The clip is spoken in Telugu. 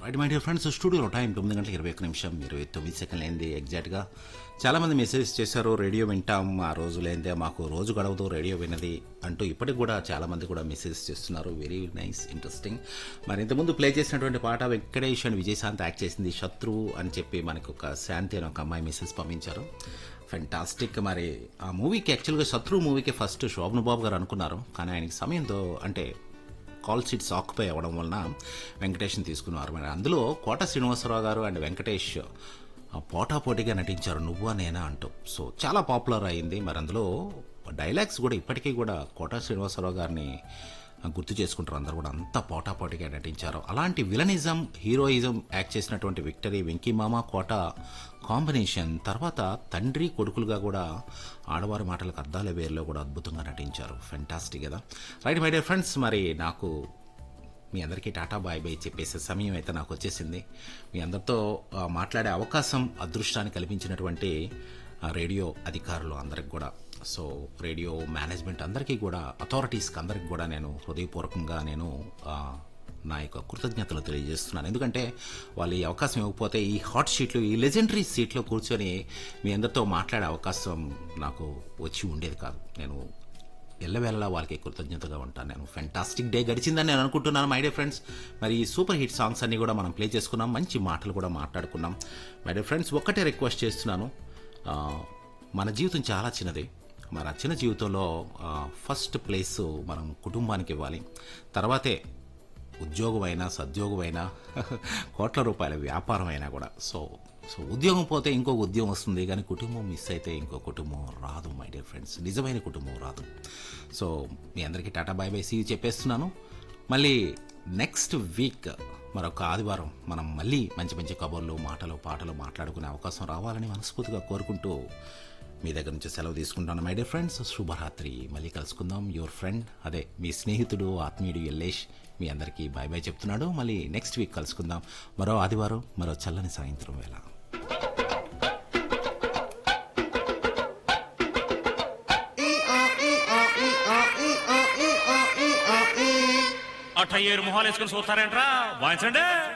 రైట్ మై డియర్ ఫ్రెండ్స్ స్టూడియోలో టైం తొమ్మిది గంటల ఇరవై ఒక్క నిమిషం ఇరవై తొమ్మిది సెకండ్లు అయింది ఎగ్జాక్ట్గా చాలామంది మెసేజ్ చేశారు రేడియో వింటాం ఆ రోజు లేదే మాకు రోజు గడవదు రేడియో విన్నది అంటూ ఇప్పటికి కూడా చాలామంది కూడా మెసేజ్ చేస్తున్నారు వెరీ నైస్ ఇంట్రెస్టింగ్ మరి ఇంతకుముందు ప్లే చేసినటువంటి పాట వెంకటేష్ అండ్ విజయశాంత్ యాక్ట్ చేసింది శత్రువు అని చెప్పి మనకు ఒక శాంతి అని ఒక అమ్మాయి మెసేజ్ పంపించారు ఫెంటాస్టిక్ మరి ఆ మూవీకి యాక్చువల్గా శత్రువు మూవీకి ఫస్ట్ శోభన్ బాబు గారు అనుకున్నారు కానీ ఆయనకి సమయంతో అంటే కాల్ సీట్స్ ఆక్యుపై అవ్వడం వలన వెంకటేష్ని తీసుకున్నారు మరి అందులో కోట శ్రీనివాసరావు గారు అండ్ వెంకటేష్ ఆ పోటాపోటీగా నటించారు నువ్వా నేనా అంటూ సో చాలా పాపులర్ అయింది మరి అందులో డైలాగ్స్ కూడా ఇప్పటికీ కూడా కోట శ్రీనివాసరావు గారిని గుర్తు చేసుకుంటారు అందరూ కూడా అంత పోటాపోటీగా నటించారు అలాంటి విలనిజం హీరోయిజం యాక్ట్ చేసినటువంటి విక్టరీ వెంకీ మామ కోట కాంబినేషన్ తర్వాత తండ్రి కొడుకులుగా కూడా ఆడవారి మాటలకు అద్దాల వేరులో కూడా అద్భుతంగా నటించారు ఫెంటాస్టిక్ కదా రైట్ మై డియర్ ఫ్రెండ్స్ మరి నాకు మీ అందరికీ టాటా బాయ్ బాయ్ చెప్పేసే సమయం అయితే నాకు వచ్చేసింది మీ అందరితో ఆ, మాట్లాడే అవకాశం అదృష్టాన్ని కల్పించినటువంటి ఆ, రేడియో అధికారులు అందరికి కూడా సో రేడియో మేనేజ్మెంట్ అందరికీ కూడా అథారిటీస్కి అందరికి కూడా నేను హృదయపూర్వకంగా నేను ఆ, నా యొక్క కృతజ్ఞతలు తెలియజేస్తున్నాను ఎందుకంటే వాళ్ళు ఈ అవకాశం ఇవ్వకపోతే ఈ హాట్ షీట్లు ఈ లెజెండరీ సీట్లో కూర్చొని మీ అందరితో మాట్లాడే అవకాశం నాకు వచ్చి ఉండేది కాదు నేను ఎల్లవేళలా వాళ్ళకి కృతజ్ఞతగా ఉంటాను నేను ఫెంటాస్టిక్ డే గడిచిందని నేను అనుకుంటున్నాను మై డే ఫ్రెండ్స్ మరి ఈ సూపర్ హిట్ సాంగ్స్ అన్ని కూడా మనం ప్లే చేసుకున్నాం మంచి మాటలు కూడా మాట్లాడుకున్నాం మై డే ఫ్రెండ్స్ ఒక్కటే రిక్వెస్ట్ చేస్తున్నాను ఆ, మన జీవితం చాలా చిన్నది మన చిన్న జీవితంలో ఆ, ఫస్ట్ ప్లేస్ మనం కుటుంబానికి ఇవ్వాలి తర్వాతే ఉద్యోగమైనా సద్యోగమైనా కోట్ల రూపాయల వ్యాపారం అయినా కూడా సో సో ఉద్యోగం పోతే ఇంకో ఉద్యోగం వస్తుంది కానీ కుటుంబం మిస్ అయితే ఇంకో కుటుంబం రాదు మై డియర్ ఫ్రెండ్స్ నిజమైన కుటుంబం రాదు సో మీ అందరికీ టాటా బాయ్ బై సీ చెప్పేస్తున్నాను మళ్ళీ నెక్స్ట్ వీక్ మరొక ఆదివారం మనం మళ్ళీ మంచి మంచి కబుర్లు మాటలు పాటలు మాట్లాడుకునే అవకాశం రావాలని మనస్ఫూర్తిగా కోరుకుంటూ మీ దగ్గర నుంచి సెలవు తీసుకుంటాను మై డియర్ ఫ్రెండ్స్ శుభరాత్రి మళ్ళీ కలుసుకుందాం యువర్ ఫ్రెండ్ అదే మీ స్నేహితుడు ఆత్మీయుడు ఎల్లేష్ మీ అందరికీ బాయ్ బాయ్ చెప్తున్నాడు మళ్ళీ నెక్స్ట్ వీక్ కలుసుకుందాం మరో ఆదివారం మరో చల్లని సాయంత్రం వేళ అట్ట ఏరు మొహాలు వేసుకుని చూస్తారేంట్రా వాయించండి